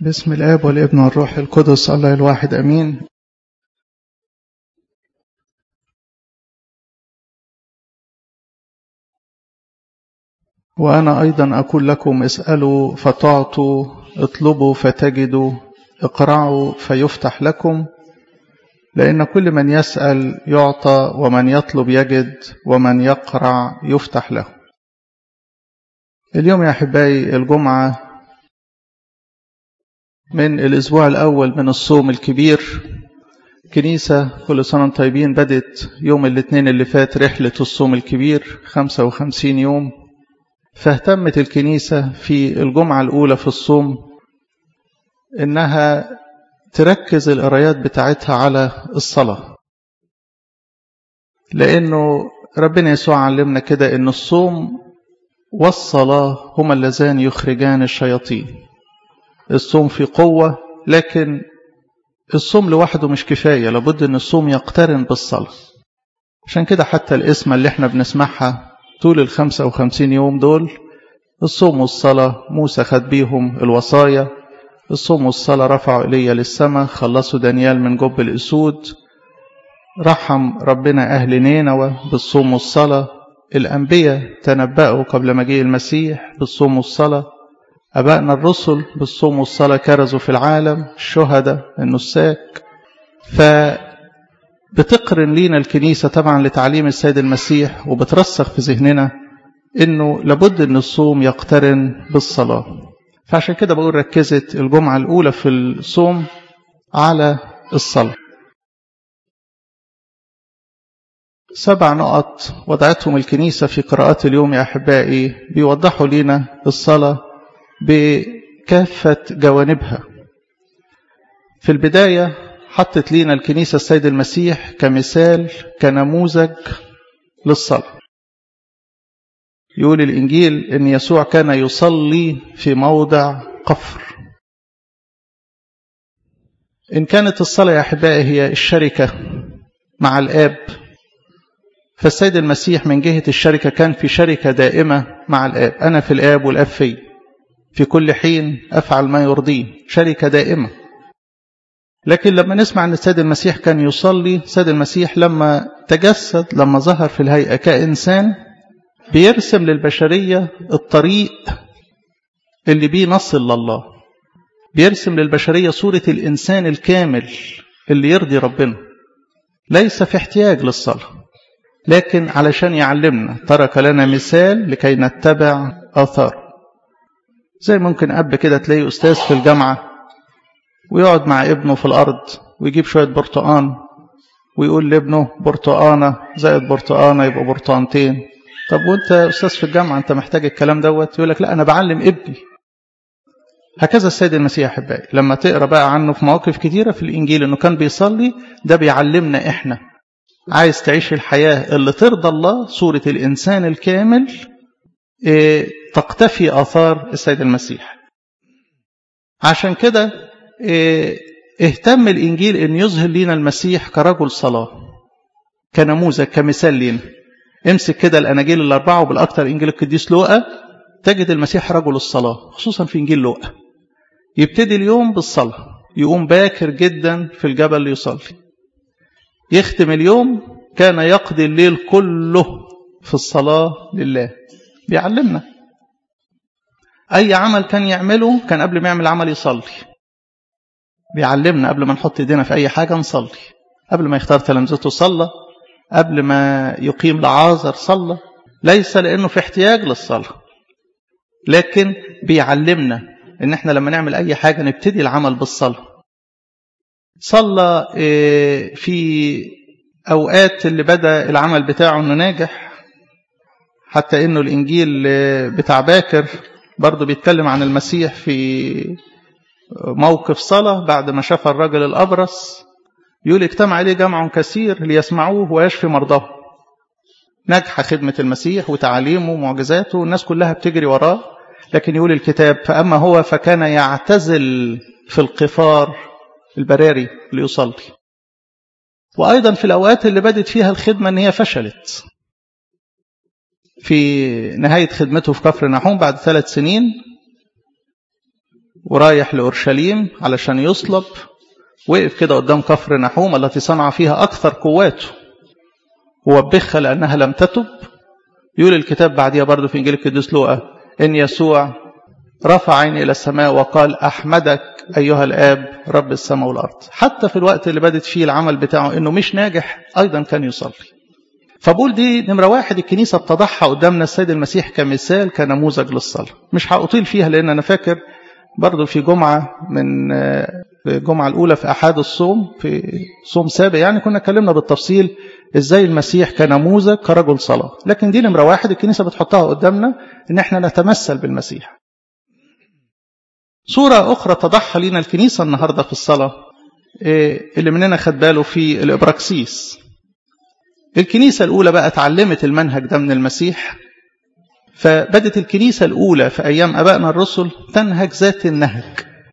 بسم الآب والابن والروح القدس الله الواحد أمين وأنا أيضا أقول لكم اسألوا فتعطوا اطلبوا فتجدوا اقرعوا فيفتح لكم لأن كل من يسأل يعطى ومن يطلب يجد ومن يقرع يفتح له اليوم يا أحبائي الجمعة من الأسبوع الأول من الصوم الكبير كنيسة كل سنة طيبين بدت يوم الاثنين اللي فات رحلة الصوم الكبير 55 يوم فاهتمت الكنيسة في الجمعة الأولى في الصوم إنها تركز القرايات بتاعتها على الصلاة لأنه ربنا يسوع علمنا كده إن الصوم والصلاة هما اللذان يخرجان الشياطين الصوم في قوة لكن الصوم لوحده مش كفاية لابد ان الصوم يقترن بالصلاة عشان كده حتى الاسم اللي احنا بنسمعها طول الخمسة وخمسين يوم دول الصوم والصلاة موسى خد بيهم الوصايا الصوم والصلاة رفعوا إلي للسماء خلصوا دانيال من جب الأسود رحم ربنا أهل نينوى بالصوم والصلاة الأنبياء تنبأوا قبل مجيء المسيح بالصوم والصلاة أبائنا الرسل بالصوم والصلاة كرزوا في العالم الشهداء النساك فبتقرن لينا الكنيسة طبعا لتعليم السيد المسيح وبترسخ في ذهننا انه لابد ان الصوم يقترن بالصلاة فعشان كده بقول ركزت الجمعة الأولى في الصوم على الصلاة سبع نقط وضعتهم الكنيسة في قراءات اليوم يا أحبائي بيوضحوا لنا الصلاة بكافة جوانبها في البداية حطت لينا الكنيسة السيد المسيح كمثال كنموذج للصلاة يقول الإنجيل أن يسوع كان يصلي في موضع قفر إن كانت الصلاة يا أحبائي هي الشركة مع الآب فالسيد المسيح من جهة الشركة كان في شركة دائمة مع الآب أنا في الآب والآب في في كل حين أفعل ما يرضيه شركة دائمة لكن لما نسمع أن السيد المسيح كان يصلي السيد المسيح لما تجسد لما ظهر في الهيئة كإنسان بيرسم للبشرية الطريق اللي بيه نصل لله بيرسم للبشرية صورة الإنسان الكامل اللي يرضي ربنا ليس في احتياج للصلاة لكن علشان يعلمنا ترك لنا مثال لكي نتبع آثار زي ممكن أب كده تلاقيه أستاذ في الجامعة ويقعد مع ابنه في الأرض ويجيب شوية برتقان ويقول لابنه برتقانة زائد برتقانة يبقى برتقانتين طب وانت أستاذ في الجامعة انت محتاج الكلام دوت يقول لك لا أنا بعلم ابني هكذا السيد المسيح أحبائي لما تقرأ بقى عنه في مواقف كتيرة في الإنجيل أنه كان بيصلي ده بيعلمنا إحنا عايز تعيش الحياة اللي ترضى الله صورة الإنسان الكامل إيه تقتفي آثار السيد المسيح عشان كده إيه اهتم الإنجيل أن يظهر لنا المسيح كرجل صلاة كنموذج كمثال لنا امسك كده الأناجيل الأربعة وبالأكثر إنجيل القديس لوقا تجد المسيح رجل الصلاة خصوصا في إنجيل لوقا يبتدي اليوم بالصلاة يقوم باكر جدا في الجبل ليصلي يختم اليوم كان يقضي الليل كله في الصلاة لله بيعلمنا أي عمل كان يعمله كان قبل ما يعمل عمل يصلي بيعلمنا قبل ما نحط ايدينا في أي حاجة نصلي قبل ما يختار تلامذته صلى قبل ما يقيم لعازر صلى ليس لأنه في احتياج للصلاة لكن بيعلمنا ان احنا لما نعمل اي حاجة نبتدي العمل بالصلاة صلى في اوقات اللي بدأ العمل بتاعه انه ناجح حتى انه الانجيل بتاع باكر برضه بيتكلم عن المسيح في موقف صلاة بعد ما شاف الرجل الأبرص يقول اجتمع عليه جمع كثير ليسمعوه ويشفي مرضاه نجح خدمة المسيح وتعاليمه ومعجزاته والناس كلها بتجري وراه لكن يقول الكتاب فأما هو فكان يعتزل في القفار البراري ليصلي وأيضا في الأوقات اللي بدت فيها الخدمة أن هي فشلت في نهاية خدمته في كفر نحوم بعد ثلاث سنين ورايح لأورشليم علشان يصلب وقف كده قدام كفر نحوم التي صنع فيها أكثر قواته ووبخها لأنها لم تتب يقول الكتاب بعديها برضه في إنجيل القديس لوقا إن يسوع رفع عيني إلى السماء وقال أحمدك أيها الآب رب السماء والأرض حتى في الوقت اللي بدت فيه العمل بتاعه إنه مش ناجح أيضا كان يصلي فبقول دي نمرة واحد الكنيسة اتضحها قدامنا السيد المسيح كمثال كنموذج للصلاة مش هأطيل فيها لأن أنا فاكر برضه في جمعة من الجمعة الأولى في أحد الصوم في صوم سابق يعني كنا اتكلمنا بالتفصيل إزاي المسيح كنموذج كرجل صلاة لكن دي نمرة واحد الكنيسة بتحطها قدامنا إن احنا نتمثل بالمسيح صورة أخرى تضحى لنا الكنيسة النهاردة في الصلاة اللي مننا خد باله في الإبراكسيس الكنيسة الأولى بقى اتعلمت المنهج ده من المسيح فبدت الكنيسة الأولى في أيام أبائنا الرسل تنهج ذات النهج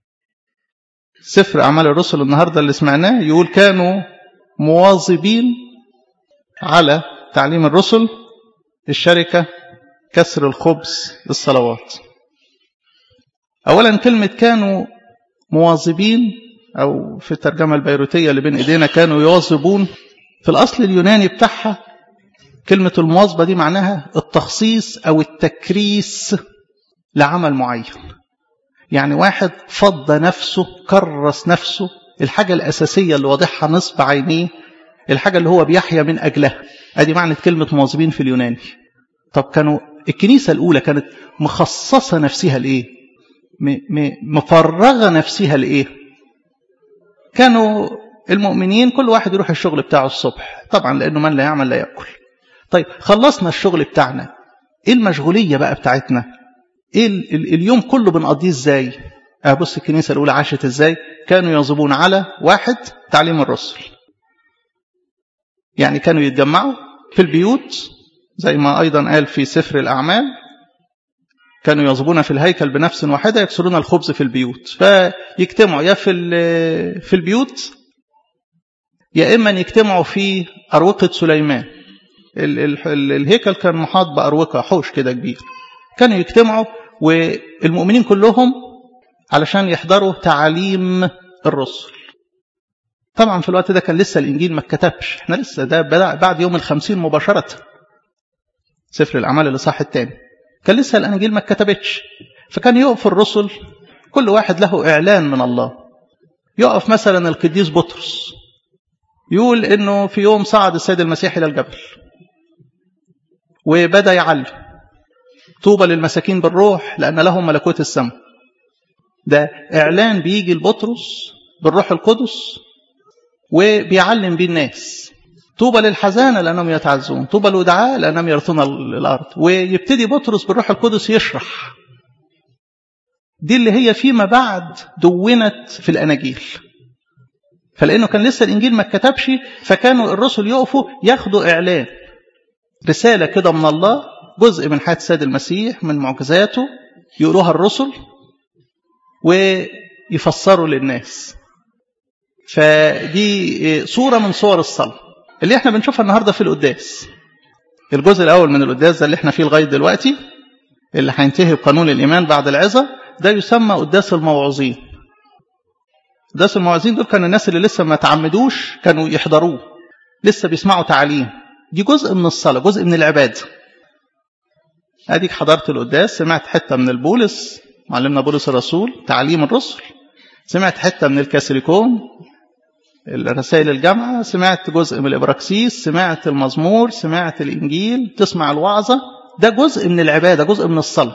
سفر أعمال الرسل النهاردة اللي سمعناه يقول كانوا مواظبين على تعليم الرسل الشركة كسر الخبز للصلوات أولا كلمة كانوا مواظبين أو في الترجمة البيروتية اللي بين إيدينا كانوا يواظبون في الأصل اليوناني بتاعها كلمة المواظبة دي معناها التخصيص أو التكريس لعمل معين يعني واحد فض نفسه كرس نفسه الحاجة الأساسية اللي واضحها نصب عينيه الحاجة اللي هو بيحيا من أجلها أدي معنى كلمة مواظبين في اليوناني طب كانوا الكنيسة الأولى كانت مخصصة نفسها لإيه مفرغة نفسها لإيه كانوا المؤمنين كل واحد يروح الشغل بتاعه الصبح طبعا لأنه من لا يعمل لا يأكل طيب خلصنا الشغل بتاعنا ايه المشغولية بقى بتاعتنا ايه ال ال اليوم كله بنقضيه ازاي ابص الكنيسة الاولى عاشت ازاي كانوا يواظبون على واحد تعليم الرسل يعني كانوا يتجمعوا في البيوت زي ما ايضا قال في سفر الاعمال كانوا يواظبون في الهيكل بنفس واحدة يكسرون الخبز في البيوت فيجتمعوا يا في في البيوت يا إما يجتمعوا في أروقة سليمان ال ال ال الهيكل كان محاط بأروقة حوش كده كبير كانوا يجتمعوا والمؤمنين كلهم علشان يحضروا تعاليم الرسل طبعا في الوقت ده كان لسه الإنجيل ما اتكتبش احنا لسه ده بدأ بعد يوم الخمسين مباشرة سفر الأعمال اللي صح التاني كان لسه الأناجيل ما اتكتبتش فكان يقف الرسل كل واحد له إعلان من الله يقف مثلا القديس بطرس يقول انه في يوم صعد السيد المسيح الى الجبل وبدا يعلم طوبى للمساكين بالروح لان لهم ملكوت السماء ده اعلان بيجي لبطرس بالروح القدس وبيعلم بيه الناس طوبى للحزانة لأنهم يتعزون طوبى للودعاء لأنهم يرثون الأرض ويبتدي بطرس بالروح القدس يشرح دي اللي هي فيما بعد دونت في الأناجيل فلأنه كان لسه الإنجيل ما اتكتبش فكانوا الرسل يقفوا ياخدوا إعلان رسالة كده من الله جزء من حياة السيد المسيح من معجزاته يقولوها الرسل ويفسروا للناس فدي صورة من صور الصلاة اللي احنا بنشوفها النهاردة في القداس الجزء الأول من القداس ده اللي احنا فيه لغاية دلوقتي اللي هينتهي بقانون الإيمان بعد العظة ده يسمى قداس الموعظين قداس الموعظين دول كانوا الناس اللي لسه ما تعمدوش كانوا يحضروه لسه بيسمعوا تعليم دي جزء من الصلاة جزء من العبادة اديك حضرت القداس سمعت حتة من البولس معلمنا بولس الرسول تعليم الرسل سمعت حتة من الكاسيليكون الرسائل الجامعة سمعت جزء من الإبراكسيس سمعت المزمور سمعت الإنجيل تسمع الوعظة ده جزء من العبادة جزء من الصلاة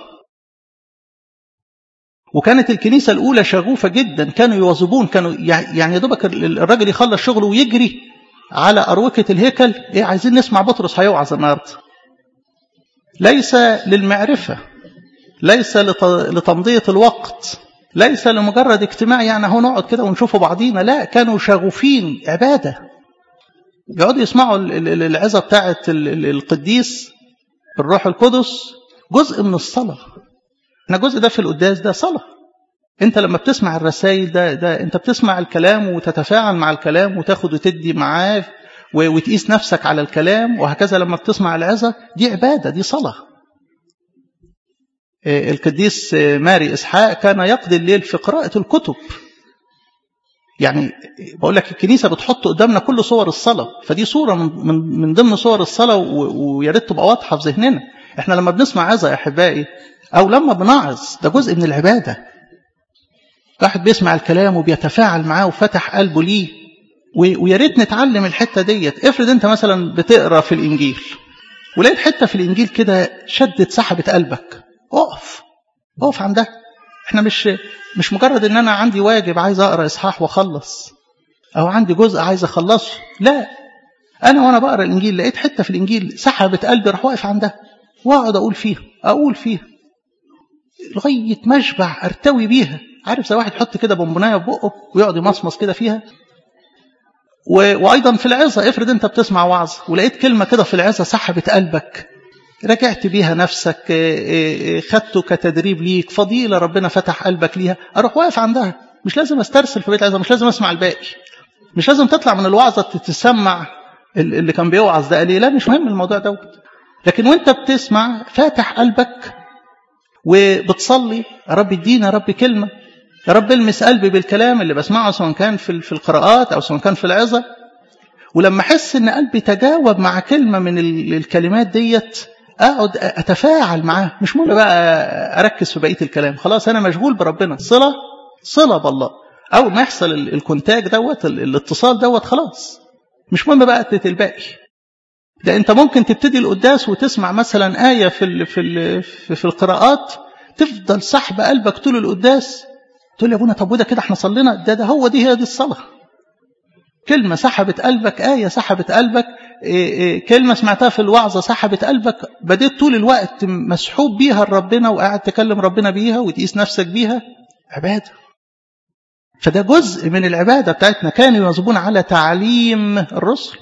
وكانت الكنيسة الأولى شغوفة جدا كانوا يواظبون كانوا يعني يا دوبك الراجل يخلص شغله ويجري على أروكة الهيكل إيه عايزين نسمع بطرس هيوعظ النهارده ليس للمعرفة ليس لتمضية الوقت ليس لمجرد اجتماع يعني هو نقعد كده ونشوفوا بعضينا لا كانوا شغوفين عبادة يقعدوا يسمعوا العظة بتاعة القديس الروح القدس جزء من الصلاة احنا جزء ده في القداس ده صلاة انت لما بتسمع الرسائل ده, ده انت بتسمع الكلام وتتفاعل مع الكلام وتاخد وتدي معاه وتقيس نفسك على الكلام وهكذا لما بتسمع العظة دي عبادة دي صلاة القديس ماري إسحاق كان يقضي الليل في قراءة الكتب يعني بقول لك الكنيسة بتحط قدامنا كل صور الصلاة فدي صورة من, من, من ضمن صور الصلاة ويا ريت تبقى واضحة في ذهننا احنا لما بنسمع عظة يا أحبائي أو لما بنعظ ده جزء من العبادة واحد بيسمع الكلام وبيتفاعل معاه وفتح قلبه ليه ويا ريت نتعلم الحتة ديت افرض انت مثلا بتقرا في الإنجيل ولقيت حتة في الإنجيل كده شدت سحبت قلبك اقف اقف عندها احنا مش مش مجرد ان انا عندي واجب عايز اقرا اصحاح واخلص او عندي جزء عايز اخلصه لا انا وانا بقرا الانجيل لقيت حته في الانجيل سحبت قلبي راح واقف عندها واقعد اقول فيها اقول فيها لغايه ما اشبع ارتوي بيها عارف زي واحد يحط كده بونبونايه في بقه ويقعد يمصمص كده فيها و... وايضا في العظه افرض انت بتسمع وعظ ولقيت كلمه كده في العظه سحبت قلبك رجعت بيها نفسك خدته كتدريب ليك فضيلة ربنا فتح قلبك ليها أروح واقف عندها مش لازم استرسل في بيت العظة مش لازم أسمع الباقي مش لازم تطلع من الوعظة تتسمع اللي كان بيوعظ ده ليه لا مش مهم الموضوع دوت لكن وانت بتسمع فاتح قلبك وبتصلي يا رب ادينا يا رب كلمة يا رب المس قلبي بالكلام اللي بسمعه سواء كان في في القراءات أو سواء كان في العظة ولما أحس إن قلبي تجاوب مع كلمة من الكلمات ديت اقعد اتفاعل معاه مش مهم بقى اركز في بقيه الكلام خلاص انا مشغول بربنا صله صله بالله اول ما يحصل الكونتاج دوت الاتصال دوت خلاص مش مهم بقى الباقي ده انت ممكن تبتدي القداس وتسمع مثلا ايه في ال في ال في القراءات تفضل سحب قلبك طول القداس تقول يا ابونا طب وده كده احنا صلينا ده ده هو دي هي دي الصلاه كلمه سحبت قلبك ايه سحبت قلبك كلمة سمعتها في الوعظة سحبت قلبك بديت طول الوقت مسحوب بيها لربنا وقاعد تكلم ربنا بيها وتقيس نفسك بيها عبادة فده جزء من العبادة بتاعتنا كانوا يواظبون على تعليم الرسل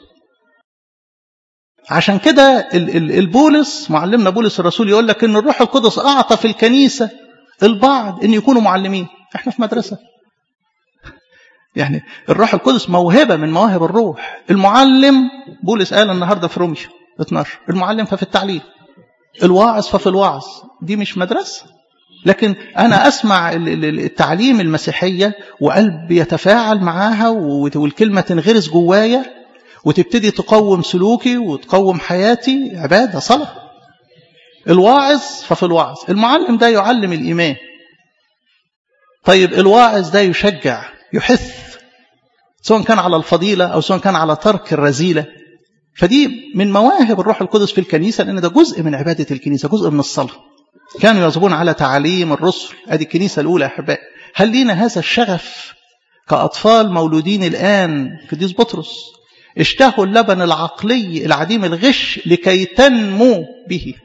عشان كده البولس معلمنا بولس الرسول يقول لك ان الروح القدس اعطى في الكنيسة البعض ان يكونوا معلمين احنا في مدرسة يعني الروح القدس موهبة من مواهب الروح المعلم بولس قال النهاردة في روميا 12 المعلم ففي التعليم الواعظ ففي الوعظ دي مش مدرسة لكن أنا أسمع التعليم المسيحية وقلبي يتفاعل معاها والكلمة تنغرس جوايا وتبتدي تقوم سلوكي وتقوم حياتي عبادة صلاة الواعظ ففي الوعظ المعلم ده يعلم الإيمان طيب الواعظ ده يشجع يحث سواء كان على الفضيلة أو سواء كان على ترك الرذيلة فدي من مواهب الروح القدس في الكنيسة لأن ده جزء من عبادة الكنيسة جزء من الصلاة كانوا يواظبون على تعاليم الرسل ادي الكنيسة الأولى أحباء هل لينا هذا الشغف كأطفال مولودين الآن قديس بطرس اشتهوا اللبن العقلي العديم الغش لكي تنمو به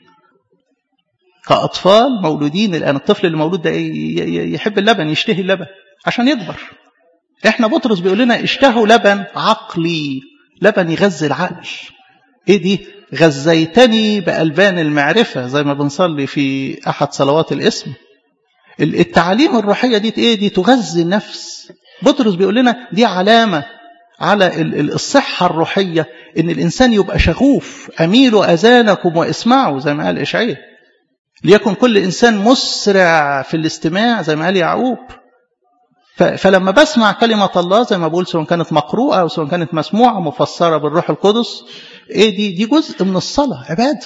كأطفال مولودين الآن الطفل اللي مولود ده يحب اللبن يشتهي اللبن عشان يكبر احنا بطرس بيقول لنا اشتهوا لبن عقلي لبن يغذي العقل ايه دي غذيتني بألبان المعرفة زي ما بنصلي في أحد صلوات الاسم التعاليم الروحية دي ايه دي تغذي النفس بطرس بيقول لنا دي علامة على الصحة الروحية ان الانسان يبقى شغوف اميلوا اذانكم واسمعوا زي ما قال اشعياء ليكن كل انسان مسرع في الاستماع زي ما قال يعقوب فلما بسمع كلمة الله زي ما بقول سواء كانت مقروءة أو سواء كانت مسموعة مفسرة بالروح القدس إيه دي دي جزء من الصلاة عبادة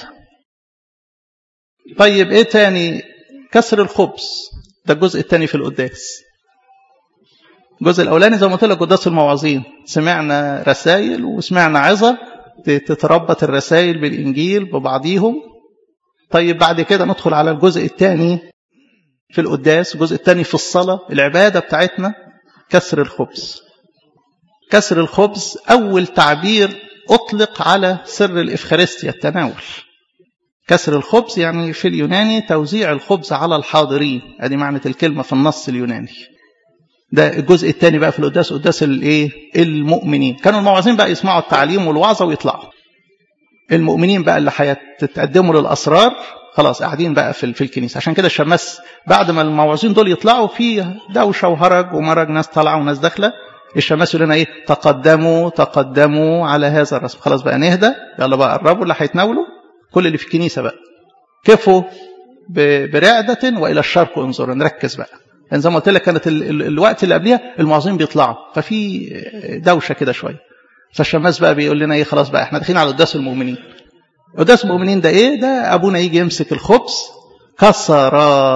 طيب إيه تاني كسر الخبز ده الجزء الثاني في القداس الجزء الأولاني زي ما قلت لك قداس المواعظين سمعنا رسائل وسمعنا عظة تتربط الرسائل بالإنجيل ببعضيهم طيب بعد كده ندخل على الجزء الثاني في القداس الجزء الثاني في الصلاة العبادة بتاعتنا كسر الخبز كسر الخبز أول تعبير أطلق على سر الإفخارستيا التناول كسر الخبز يعني في اليوناني توزيع الخبز على الحاضرين ادي معنى الكلمة في النص اليوناني ده الجزء الثاني بقى في القداس قداس الايه المؤمنين كانوا الموعظين بقى يسمعوا التعليم والوعظة ويطلعوا المؤمنين بقى اللي هيتقدموا للأسرار خلاص قاعدين بقى في, في الكنيسة عشان كده الشماس بعد ما الموعظين دول يطلعوا في دوشة وهرج ومرج ناس طالعة وناس داخلة الشماس يقول لنا ايه تقدموا تقدموا على هذا الرسم خلاص بقى نهدى يلا بقى قربوا اللي هيتناولوا كل اللي في الكنيسة بقى كفوا برعدة وإلى الشرق انظروا نركز بقى لأن زي ما قلت لك كانت ال ال الوقت اللي قبلها المعظمين بيطلعوا ففي دوشة كده شوية فالشماس بقى بيقول لنا ايه خلاص بقى احنا داخلين على قداس المؤمنين قداس المؤمنين ده ايه ده ابونا يجي يمسك الخبز كسر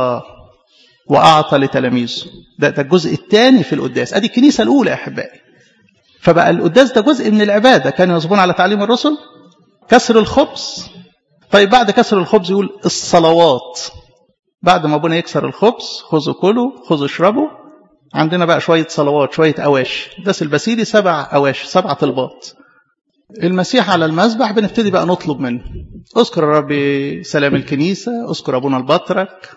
واعطى لتلاميذه ده ده الجزء الثاني في القداس ادي الكنيسه الاولى يا احبائي فبقى القداس ده جزء من العباده كانوا يواظبون على تعليم الرسل كسر الخبز طيب بعد كسر الخبز يقول الصلوات بعد ما ابونا يكسر الخبز خذوا كلوا خذوا اشربوا عندنا بقى شويه صلوات شويه اواشي القداس البسيلي سبع اواشي سبع طلبات المسيح على المذبح بنبتدي بقى نطلب منه اذكر يا رب سلام الكنيسه اذكر ابونا البطرك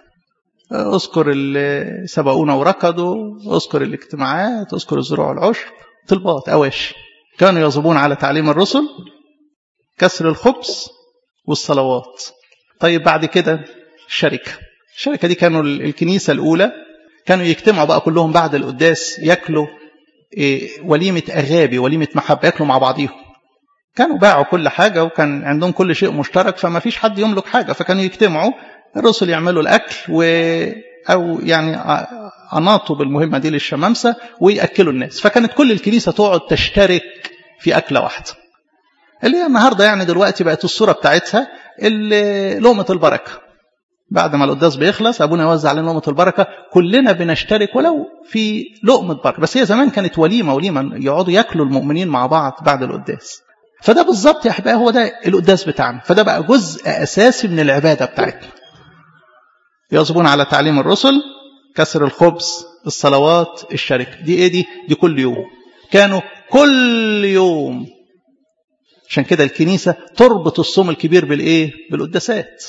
اذكر اللي سبقونا وركضوا اذكر الاجتماعات اذكر الزروع والعشب طلبات اواشي كانوا يواظبون على تعليم الرسل كسر الخبز والصلوات طيب بعد كده الشركة الشركة دي كانوا الكنيسة الأولى كانوا يجتمعوا بقى كلهم بعد القداس ياكلوا إيه وليمة أغابي وليمة محبة ياكلوا مع بعضيهم كانوا باعوا كل حاجة وكان عندهم كل شيء مشترك فما فيش حد يملك حاجة فكانوا يجتمعوا الرسل يعملوا الأكل و أو يعني أناطوا بالمهمة دي للشمامسة ويأكلوا الناس فكانت كل الكنيسة تقعد تشترك في أكلة واحدة اللي هي النهارده يعني دلوقتي بقت الصوره بتاعتها لقمه البركه بعد ما القداس بيخلص ابونا يوزع علينا لقمه البركه كلنا بنشترك ولو في لقمه بركه بس هي زمان كانت وليمه وليمه يقعدوا ياكلوا المؤمنين مع بعض بعد القداس فده بالظبط يا احبائي هو ده القداس بتاعنا فده بقى جزء اساسي من العباده بتاعتنا يواظبون على تعليم الرسل كسر الخبز الصلوات الشركه دي ايه دي دي كل يوم كانوا كل يوم عشان كده الكنيسة تربط الصوم الكبير بالإيه؟ بالقداسات.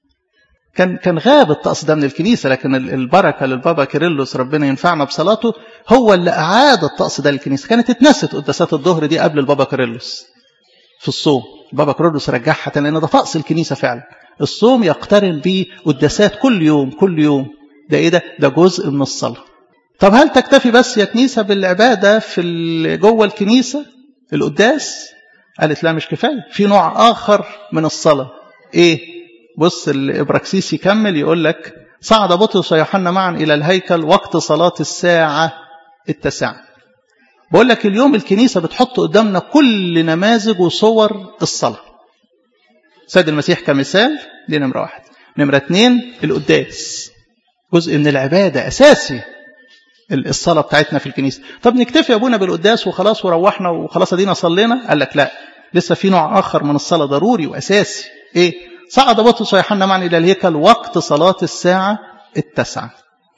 كان كان غاب الطقس ده من الكنيسة لكن البركة للبابا كيرلس ربنا ينفعنا بصلاته هو اللي أعاد الطقس ده للكنيسة. كانت اتنست قداسات الظهر دي قبل البابا كيرلس في الصوم. البابا كيرلس رجعها تاني لأن ده طقس الكنيسة فعلا. الصوم يقترن بيه قداسات كل يوم كل يوم. ده إيه ده؟ ده جزء من الصلاة. طب هل تكتفي بس يا كنيسة بالعبادة في جوه الكنيسة؟ القداس؟ قالت لا مش كفاية في نوع آخر من الصلاة إيه بص الإبراكسيس يكمل يقول لك صعد بطرس ويوحنا معا إلى الهيكل وقت صلاة الساعة التاسعة بقول لك اليوم الكنيسة بتحط قدامنا كل نماذج وصور الصلاة سيد المسيح كمثال دي نمرة واحد نمرة اتنين القداس جزء من العبادة أساسي الصلاة بتاعتنا في الكنيسة طب نكتفي أبونا بالقداس وخلاص وروحنا وخلاص أدينا صلينا قال لك لا لسه في نوع آخر من الصلاة ضروري وأساسي إيه صعد بطرس ويوحنا معا إلى الهيكل وقت صلاة الساعة التاسعة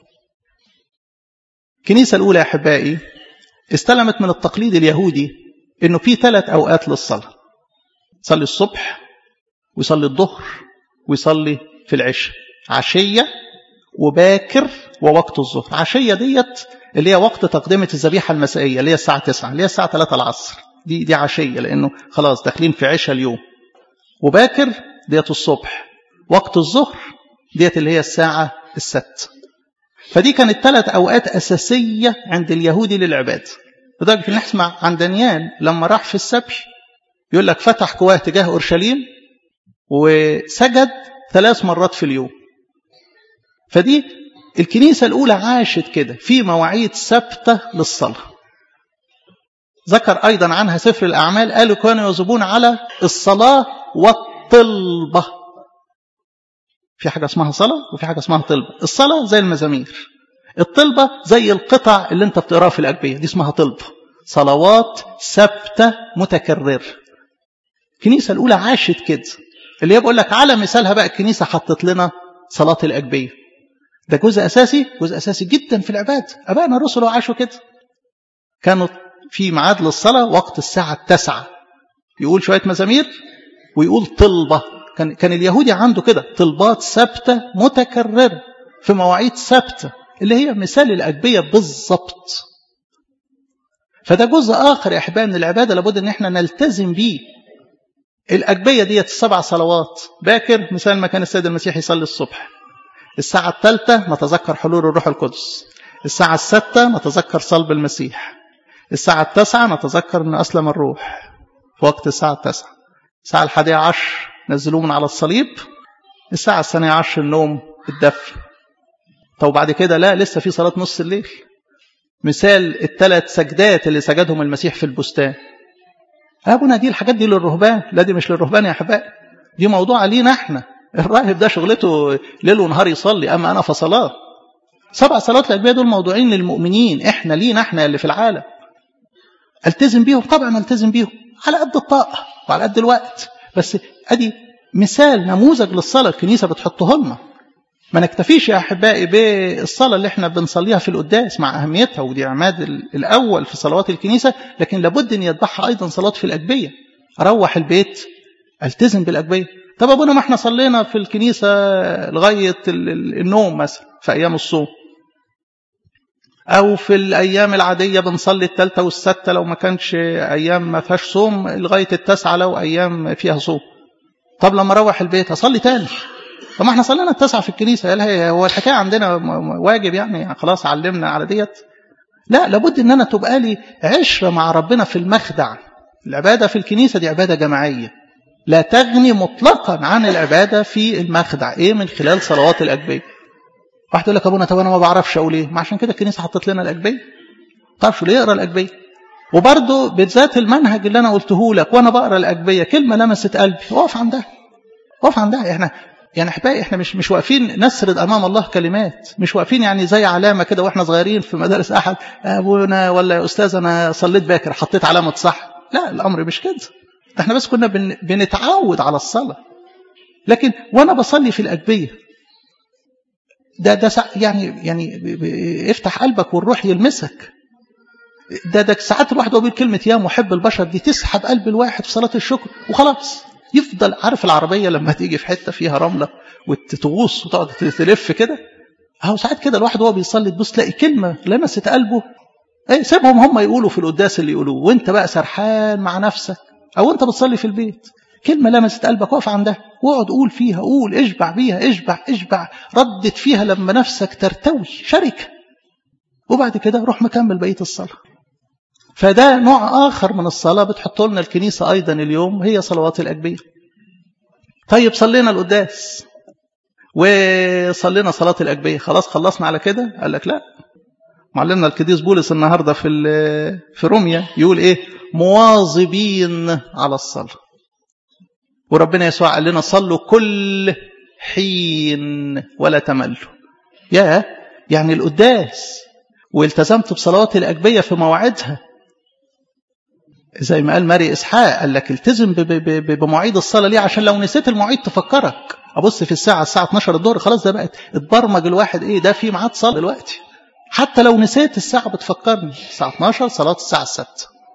الكنيسة الأولى يا أحبائي استلمت من التقليد اليهودي إنه في ثلاث أوقات للصلاة يصلي الصبح ويصلي الظهر ويصلي في العشاء عشية وباكر ووقت الظهر عشية ديت اللي هي وقت تقدمة الذبيحة المسائية اللي هي الساعة 9 اللي هي الساعة 3 العصر دي دي عشية لأنه خلاص داخلين في عشاء اليوم وباكر ديت الصبح وقت الظهر ديت اللي هي الساعة الست فدي كانت ثلاث أوقات أساسية عند اليهودي للعبادة لدرجة إن نسمع عن دانيال لما راح في السبي يقول لك فتح كواه تجاه أورشليم وسجد ثلاث مرات في اليوم فدي الكنيسة الأولى عاشت كده في مواعيد ثابتة للصلاة ذكر أيضا عنها سفر الأعمال قالوا كانوا يواظبون على الصلاة والطلبة في حاجة اسمها صلاة وفي حاجة اسمها طلبة الصلاة زي المزامير الطلبة زي القطع اللي انت بتقراها في الأجبية دي اسمها طلبة صلوات ثابتة متكررة الكنيسة الأولى عاشت كده اللي هي بقول لك على مثالها بقى الكنيسة حطت لنا صلاة الأجبية ده جزء أساسي جزء أساسي جدا في العبادة أبائنا الرسل عاشوا كده كانوا في ميعاد للصلاة وقت الساعة التاسعة يقول شوية مزامير ويقول طلبة كان كان اليهودي عنده كده طلبات ثابتة متكررة في مواعيد ثابتة اللي هي مثال الأجبية بالظبط فده جزء آخر يا أحبائي من العبادة لابد إن احنا نلتزم بيه الأجبية ديت السبع صلوات باكر مثال ما كان السيد المسيح يصلي الصبح الساعة الثالثة نتذكر حلول الروح القدس الساعة الستة نتذكر صلب المسيح الساعة التاسعة نتذكر أن أسلم الروح في وقت الساعة التاسعة الساعة الحادية عشر نزلوه من على الصليب الساعة الثانية عشر النوم الدفن طب بعد كده لا لسه في صلاة نص الليل مثال الثلاث سجدات اللي سجدهم المسيح في البستان أبونا دي الحاجات دي للرهبان لا دي مش للرهبان يا أحبائي دي موضوع لينا احنا الراهب ده شغلته ليل ونهار يصلي أما أنا فصلاة سبع صلوات الأجبية دول موضوعين للمؤمنين احنا لينا احنا اللي في العالم التزم بيهم طبعا التزم بيهم على قد الطاقة وعلى قد الوقت بس ادي مثال نموذج للصلاة الكنيسة بتحطه لنا ما نكتفيش يا أحبائي بالصلاة اللي احنا بنصليها في القداس مع أهميتها ودي عماد الأول في صلوات الكنيسة لكن لابد أن يتبعها أيضا صلاة في الأجبية أروح البيت ألتزم بالأجبية طب أبونا ما احنا صلينا في الكنيسة لغاية النوم مثلا في أيام الصوم أو في الأيام العادية بنصلي الثالثة والستة لو ما كانش أيام ما فيهاش صوم لغاية التاسعة لو أيام فيها صوم طب لما أروح البيت أصلي تاني طب ما احنا صلينا التاسعة في الكنيسة قال هو الحكاية عندنا واجب يعني خلاص علمنا على ديت لا لابد ان انا تبقى لي عشرة مع ربنا في المخدع العبادة في الكنيسة دي عبادة جماعية لا تغني مطلقا عن العبادة في المخدع ايه من خلال صلوات الأجبية واحد يقول لك ابونا طب انا ما بعرفش اقول ايه ما عشان كده الكنيسة حطت لنا الأجبية ما تعرفش ليه يقرا الأجبية وبرضه بالذات المنهج اللي انا قلته لك وانا بقرا الأجبية كلمة لمست قلبي اقف عندها اقف عندها احنا يعني احبائي احنا مش مش واقفين نسرد امام الله كلمات مش واقفين يعني زي علامه كده واحنا صغيرين في مدارس احد ابونا ولا يا استاذ انا صليت باكر حطيت علامه صح لا الامر مش كده احنا بس كنا بن بنتعود على الصلاه لكن وانا بصلي في الاجبيه ده ده يعني يعني افتح قلبك والروح يلمسك ده ده ساعات الواحد هو بيقول كلمه يا محب البشر دي تسحب قلب الواحد في صلاه الشكر وخلاص يفضل عارف العربية لما تيجي في حتة فيها رملة وتغوص وتقعد تلف كده اهو ساعات كده الواحد وهو بيصلي تبص تلاقي كلمة لمست قلبه ايه سيبهم هم يقولوا في القداس اللي يقولوه وانت بقى سرحان مع نفسك او انت بتصلي في البيت كلمة لمست قلبك واقف عندها واقعد قول فيها قول اشبع بيها اشبع اشبع ردت فيها لما نفسك ترتوي شركة وبعد كده روح مكمل بقية الصلاة فده نوع آخر من الصلاة بتحط لنا الكنيسة أيضا اليوم هي صلوات الأجبية طيب صلينا القداس وصلينا صلاة الأجبية خلاص خلصنا على كده قال لك لا معلمنا القديس بولس النهاردة في في روميا يقول إيه مواظبين على الصلاة وربنا يسوع قال لنا صلوا كل حين ولا تملوا يا يعني القداس والتزمت بصلوات الأجبية في مواعيدها زي ما قال ماري إسحاق قال لك التزم بمواعيد الصلاة ليه عشان لو نسيت المواعيد تفكرك أبص في الساعة الساعة 12 الظهر خلاص ده بقت اتبرمج الواحد إيه ده في ميعاد صلاة دلوقتي حتى لو نسيت الساعة بتفكرني الساعة 12 صلاة الساعة 6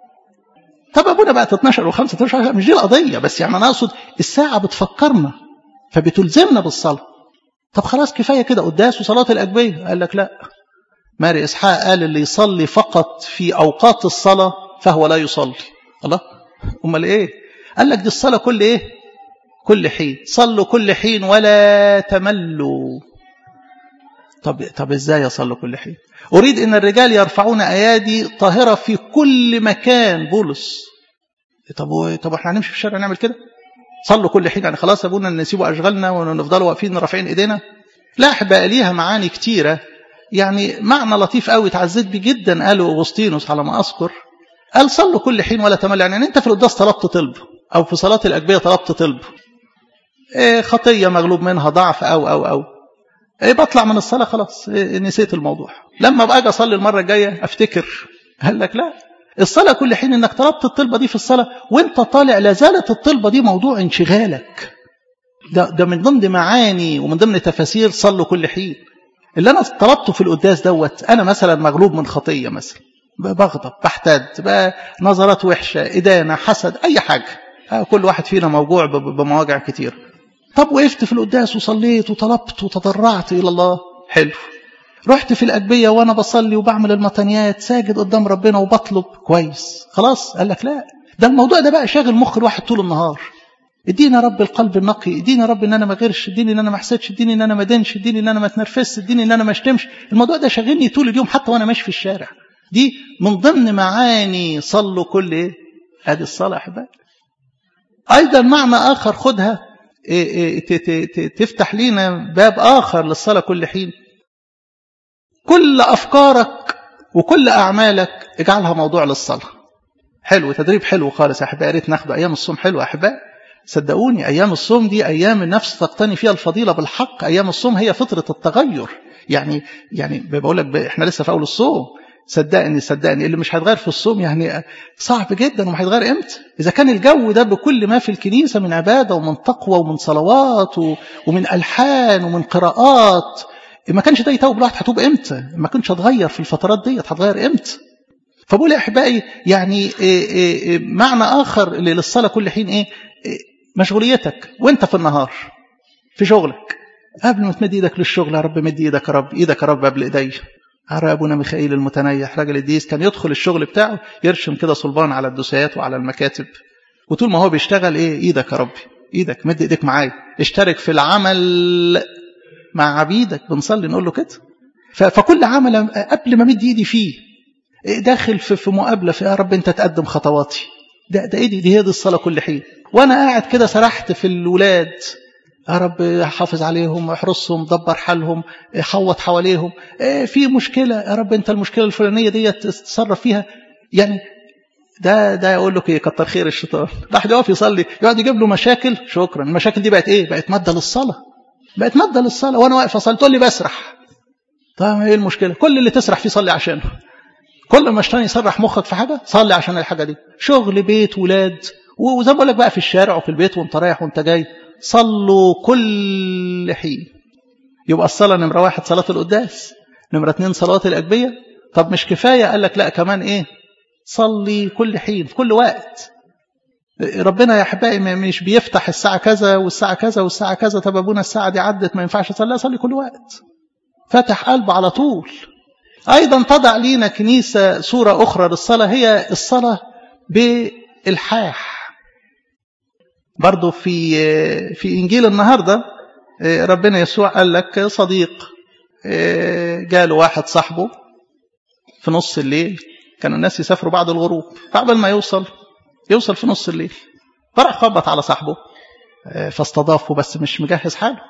طب أبونا بقت 12 و5 12 مش دي القضية بس يعني أنا أقصد الساعة بتفكرنا فبتلزمنا بالصلاة طب خلاص كفاية كده قداس وصلاة الأجبية قال لك لا ماري إسحاق قال اللي يصلي فقط في أوقات الصلاة فهو لا يصلي الله امال ايه قال لك دي الصلاه كل ايه كل حين صلوا كل حين ولا تملوا طب طب ازاي اصلوا كل حين اريد ان الرجال يرفعون ايادي طاهره في كل مكان بولس طب طب احنا هنمشي في الشارع نعمل كده صلوا كل حين يعني خلاص ابونا نسيبوا اشغالنا ونفضلوا واقفين رافعين ايدينا لا احبائي ليها معاني كتيره يعني معنى لطيف قوي اتعزيت بيه جدا قاله اغسطينوس على ما اذكر قال صلوا كل حين ولا تمل يعني انت في القداس طلبت طلب او في صلاه الاجبيه طلبت طلب إيه خطيه مغلوب منها ضعف او او او إيه بطلع من الصلاه خلاص إيه نسيت الموضوع لما ابقى اجي اصلي المره الجايه افتكر قال لك لا الصلاه كل حين انك طلبت الطلبه دي في الصلاه وانت طالع لا زالت الطلبه دي موضوع انشغالك ده ده من ضمن معاني ومن ضمن تفاسير صلوا كل حين اللي انا طلبته في القداس دوت انا مثلا مغلوب من خطيه مثلا بغضب بحتد نظرات وحشة إدانة حسد أي حاجة كل واحد فينا موجوع بمواجع كتير طب وقفت في القداس وصليت وطلبت وتضرعت إلى الله حلو رحت في الأجبية وأنا بصلي وبعمل المطنيات ساجد قدام ربنا وبطلب كويس خلاص قال لك لا ده الموضوع ده بقى شاغل مخ الواحد طول النهار اديني يا رب القلب النقي اديني يا رب ان انا ما غيرش اديني ان انا ما احسدش اديني ان انا ما ادينش اديني ان انا ما اتنرفزش اديني ان انا ما اشتمش الموضوع ده شاغلني طول اليوم حتى وانا ماشي في الشارع دي من ضمن معاني صلوا كل ايه ادي الصلاه احبائي ايضا معنى اخر خدها تفتح لينا باب آخر للصلاة كل حين كل أفكارك وكل أعمالك اجعلها موضوع للصلاة حلو تدريب حلو خالص يا أحبائي يا ريت ناخده أيام الصوم حلو يا أحبائي صدقوني أيام الصوم دي أيام النفس تقتني فيها الفضيلة بالحق أيام الصوم هي فطرة التغير يعني يعني بقول لك إحنا لسه في أول الصوم صدقني صدقني اللي مش هيتغير في الصوم يعني صعب جدا وما هيتغير امتى اذا كان الجو ده بكل ما في الكنيسه من عباده ومن تقوى ومن صلوات ومن الحان ومن قراءات ما كانش ده يتوب الواحد هتوب امتى ما كنتش هتغير في الفترات ديت هتغير امتى فبقول يا احبائي يعني إيه إيه معنى اخر للصلاه كل حين ايه مشغوليتك وانت في النهار في شغلك قبل ما تمد ايدك للشغل يا رب مد ايدك يا رب ايدك يا رب قبل ايديا عرى ابونا ميخائيل المتنيح راجل الديس كان يدخل الشغل بتاعه يرشم كده صلبان على الدوسيات وعلى المكاتب وطول ما هو بيشتغل ايه ايدك يا ربي ايدك مد ايدك معايا اشترك في العمل مع عبيدك بنصلي نقول له كده فكل عمل قبل ما مد ايدي فيه داخل في في مقابله في يا رب انت تقدم خطواتي ده ده ايدي دي هي دي الصلاه كل حين وانا قاعد كده سرحت في الولاد يا رب حافظ عليهم احرسهم دبر حالهم حوط حواليهم في مشكله يا رب انت المشكله الفلانيه دي تتصرف فيها يعني ده ده يقول لك ايه كتر خير الشيطان راح يقف يصلي يقعد يجيب له مشاكل شكرا المشاكل دي بقت ايه بقت ماده للصلاه بقت ماده للصلاه وانا واقف اصلي تقول لي بسرح طيب ايه المشكله كل اللي تسرح فيه صلي عشانه كل ما الشيطان يسرح مخك في حاجه صلي عشان الحاجه دي شغل بيت ولاد وزي ما بقول لك بقى في الشارع وفي البيت وانت رايح وانت جاي صلوا كل حين يبقى الصلاة نمرة واحد صلاة القداس نمرة اتنين صلاة الأجبية طب مش كفاية قال لك لا كمان ايه صلي كل حين في كل وقت ربنا يا احبائي مش بيفتح الساعة كذا والساعة كذا والساعة كذا طب ابونا الساعة دي عدت ما ينفعش اصلي اصلي كل وقت فتح قلبه على طول ايضا تضع لينا كنيسة صورة اخرى للصلاة هي الصلاة بالحاح برضو في في انجيل النهارده ربنا يسوع قال لك صديق جاله واحد صاحبه في نص الليل كانوا الناس يسافروا بعد الغروب فقبل ما يوصل يوصل في نص الليل فراح خبط على صاحبه فاستضافه بس مش مجهز حاله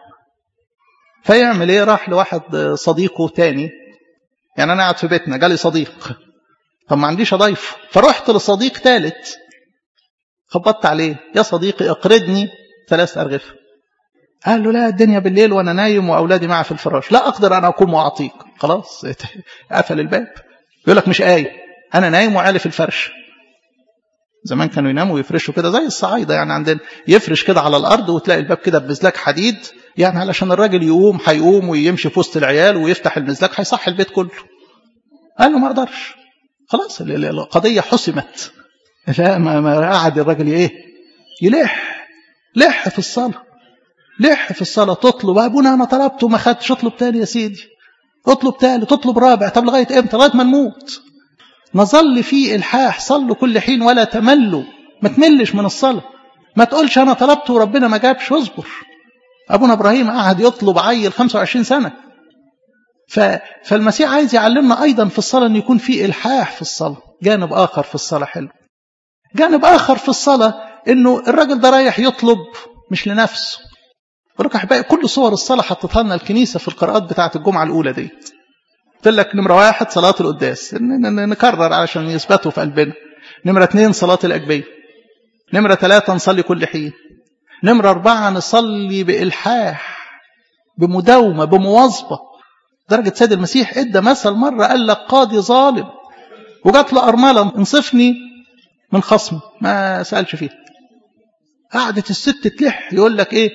فيعمل ايه راح لواحد صديقه تاني يعني انا قاعد في بيتنا جالي صديق طب ما عنديش اضيفه فرحت لصديق ثالث خبطت عليه يا صديقي اقرضني ثلاث أرغفة قال له لا الدنيا بالليل وأنا نايم وأولادي معي في الفراش لا أقدر أنا أقوم وأعطيك خلاص قفل الباب يقول لك مش آية أنا نايم وعالي في الفرش زمان كانوا يناموا ويفرشوا كده زي الصعايدة يعني عندنا يفرش كده على الأرض وتلاقي الباب كده بمزلاك حديد يعني علشان الراجل يقوم هيقوم ويمشي في وسط العيال ويفتح المزلاك هيصحي البيت كله قال له ما اقدرش خلاص القضية حسمت لا ما, ما قعد الراجل ايه يلح لح في الصلاة لح في الصلاة تطلب ابونا انا طلبت وما خدتش اطلب تاني يا سيدي اطلب تاني تطلب رابع طب لغاية امتى لغاية ما نموت نظل في الحاح صلوا كل حين ولا تملوا ما تملش من الصلاة ما تقولش انا طلبت وربنا ما جابش اصبر ابونا ابراهيم قعد يطلب عيل 25 سنة ف... فالمسيح عايز يعلمنا ايضا في الصلاة ان يكون في الحاح في الصلاة جانب اخر في الصلاة حلو جانب آخر في الصلاة إنه الراجل ده رايح يطلب مش لنفسه ولك أحبائي كل صور الصلاة حطتها لنا الكنيسة في القراءات بتاعة الجمعة الأولى دي قلت لك نمرة واحد صلاة القداس نكرر علشان يثبتوا في قلبنا نمرة اثنين صلاة الأجبية نمرة ثلاثة نصلي كل حين نمرة أربعة نصلي بإلحاح بمداومة بمواظبة درجة سيد المسيح ادى مثل مرة قال لك قاضي ظالم وجات له أرملة انصفني من خصم ما سألش فيه قعدت الست تلح يقول لك ايه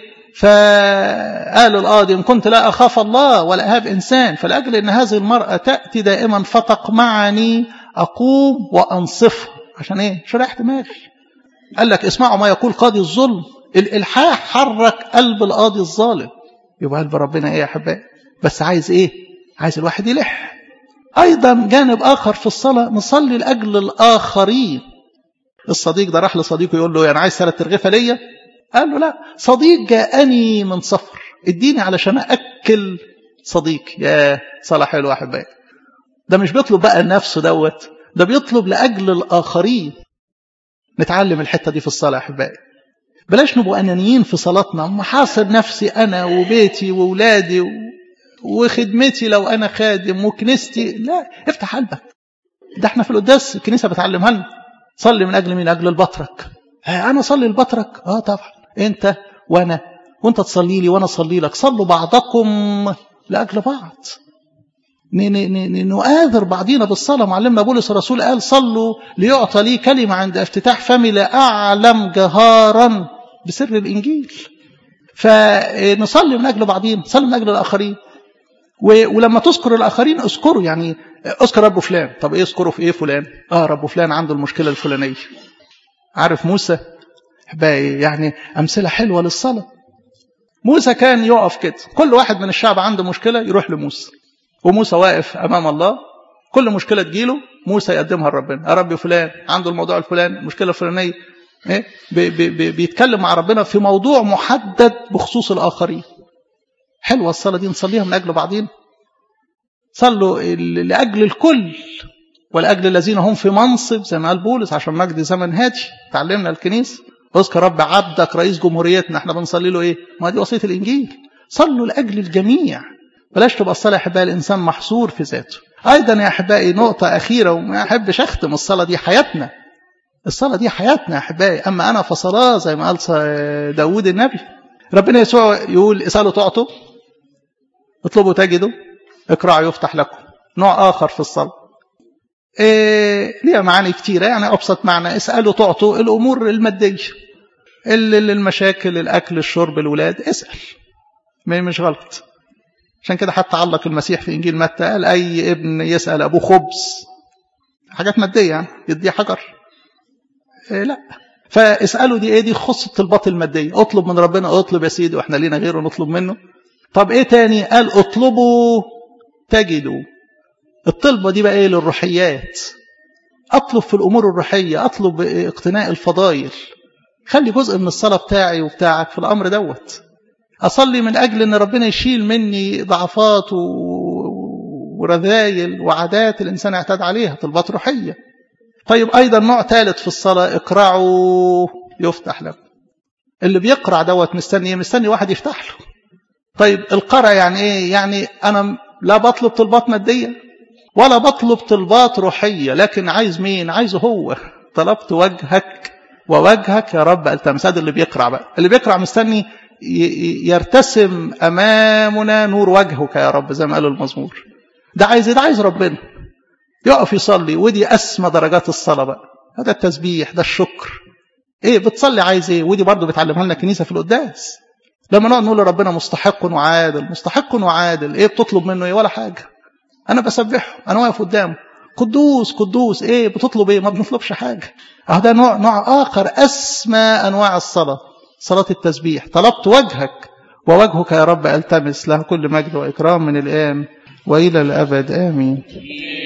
فقال القاضي إن كنت لا أخاف الله ولا أهاب إنسان فلأجل أن هذه المرأة تأتي دائما فتقمعني أقوم وأنصفها عشان إيه شرحت ماشي قال لك اسمعوا ما يقول قاضي الظلم الإلحاح حرك قلب القاضي الظالم يبقى قلب ربنا إيه يا أحبائي بس عايز إيه عايز الواحد يلح أيضا جانب آخر في الصلاة نصلي لأجل الآخرين الصديق ده راح لصديقه يقول له أنا عايز ثلاث ترغيفة ليا قال له لا صديق جاءني من سفر اديني علشان أكل صديق يا صلاة حلوة يا أحبائي ده مش بيطلب بقى لنفسه دوت ده بيطلب لأجل الآخرين نتعلم الحتة دي في الصلاة يا أحبائي بلاش نبقى انانيين في صلاتنا محاصر نفسي انا وبيتي واولادي و... وخدمتي لو انا خادم وكنيستي لا افتح قلبك ده احنا في القداس الكنيسه بتعلمها لنا صلي من اجل مين اجل البطرك ها انا اصلي البطرك اه طبعا انت وانا وانت تصلي لي وانا اصلي لك صلوا بعضكم لاجل بعض نؤاذر بعضينا بالصلاة معلمنا بولس الرسول قال صلوا ليعطى لي كلمة عند افتتاح فمي لأعلم جهارا بسر الإنجيل فنصلي من أجل بعضينا نصلي من أجل الآخرين ولما تذكر الآخرين اذكروا يعني اذكر رب فلان طب ايه اذكره في ايه فلان اه رب فلان عنده المشكلة الفلانية عارف موسى يعني أمثلة حلوة للصلاة موسى كان يقف كده كل واحد من الشعب عنده مشكلة يروح لموسى وموسى واقف أمام الله كل مشكلة تجيله موسى يقدمها لربنا يا رب فلان عنده الموضوع الفلاني المشكلة الفلانية إيه؟ بي بي بيتكلم مع ربنا في موضوع محدد بخصوص الآخرين حلوة الصلاة دي نصليها من أجل بعضين صلوا لأجل الكل ولأجل الذين هم في منصب زي ما قال بولس عشان مجد زمن هادي تعلمنا الكنيسة اذكر رب عبدك رئيس جمهوريتنا احنا بنصلي له ايه ما دي وصية الإنجيل صلوا لأجل الجميع بلاش تبقى الصلاة يا أحبائي الإنسان محصور في ذاته أيضا يا أحبائي نقطة أخيرة وما أحبش أختم الصلاة دي حياتنا الصلاة دي حياتنا يا أحبائي أما أنا فصلاة زي ما قال داود النبي ربنا يسوع يقول اسألوا تعطوا اطلبوا تجدوا اقرأوا يفتح لكم نوع آخر في الصلاة إيه ليها معاني كتيرة يعني أبسط معنى اسألوا تعطوا الأمور المادية المشاكل الأكل الشرب الولاد اسأل مش غلط عشان كده حتى علق المسيح في إنجيل متى قال أي ابن يسأل أبوه خبز حاجات مادية يعني يديه حجر إيه لا فاسألوا دي ايه دي خص الطلبات المادية اطلب من ربنا اطلب يا سيدي واحنا لينا غيره نطلب منه طب ايه تاني قال اطلبوا تجدوا الطلبة دي بقى ايه للروحيات اطلب في الامور الروحية اطلب اقتناء الفضائل خلي جزء من الصلاة بتاعي وبتاعك في الامر دوت أصلي من أجل أن ربنا يشيل مني ضعفات ورذايل وعادات الإنسان اعتاد عليها طلبات روحية طيب أيضا نوع ثالث في الصلاة اقرعوا يفتح لكم اللي بيقرع دوت مستني مستني واحد يفتح له طيب القرع يعني ايه يعني انا لا بطلب طلبات ماديه ولا بطلب طلبات روحيه لكن عايز مين عايزه هو طلبت وجهك ووجهك يا رب التمس هذا اللي بيقرع بقى اللي بيقرع مستني يرتسم امامنا نور وجهك يا رب زي ما قال المزمور ده عايز ده عايز ربنا يقف يصلي ودي اسمى درجات الصلاه بقى هذا التسبيح ده الشكر ايه بتصلي عايز ايه ودي برضه بتعلمها لنا الكنيسه في القداس لما نقعد نقول لربنا مستحق وعادل مستحق وعادل ايه بتطلب منه ايه ولا حاجه انا بسبحه انا واقف قدامه قدوس قدوس ايه بتطلب ايه ما بنطلبش حاجه اه ده نوع نوع اخر اسمى انواع الصلاه صلاه التسبيح طلبت وجهك ووجهك يا رب التمس له كل مجد واكرام من الان والى الابد امين